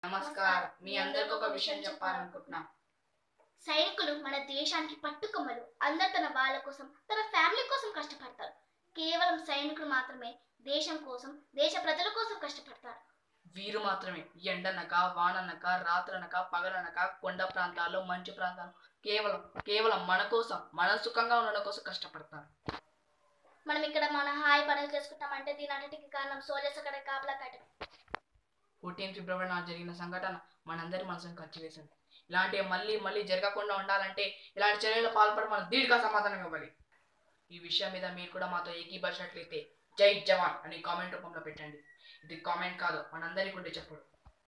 నమస్కారం మీ అందరికి ఒక విషయం చెప్పాలనుకుంటున్నా సైనికులు మన దేశానికి పట్టుకొమ్మలు అందరు తన వాళ్ళ కోసం తన ఫ్యామిలీ కోసం కష్టపడతారు కేవలం సైనికులు మాత్రమే దేశం కోసం దేశ ప్రజల కోసం కష్టపడతారు వీరు మాత్రమే ఎండనక వాననక రాత్రనక పగలనక కొండ ప్రాంతాల్లో మంచు ప్రాంతాలు కేవలం కేవలం మన కోసం మన సుఖంగా ఉండడం కోసం కష్టపడతారు మనం ఇక్కడ మన హాయి పనులు చేసుకుంటామంటే దీని అన్నిటికీ కారణం సోల్జర్స్ అక్కడ కాపలా కట్టడం ఫోర్టీన్ ఫిబ్రవరి నాడు జరిగిన సంఘటన మనందరి మనసును ఖర్చు వేసింది ఇలాంటివి మళ్ళీ మళ్ళీ జరగకుండా ఉండాలంటే ఇలాంటి చర్యలు పాల్పడి మనం దీర్ఘ సమాధానం ఇవ్వాలి ఈ విషయం మీద మీరు కూడా మాతో ఏకీభవించినట్లయితే జై జవాన్ అని కామెంట్ రూపంలో పెట్టండి ఇది కామెంట్ కాదు మనందరికీ ఉండే చెప్పుడు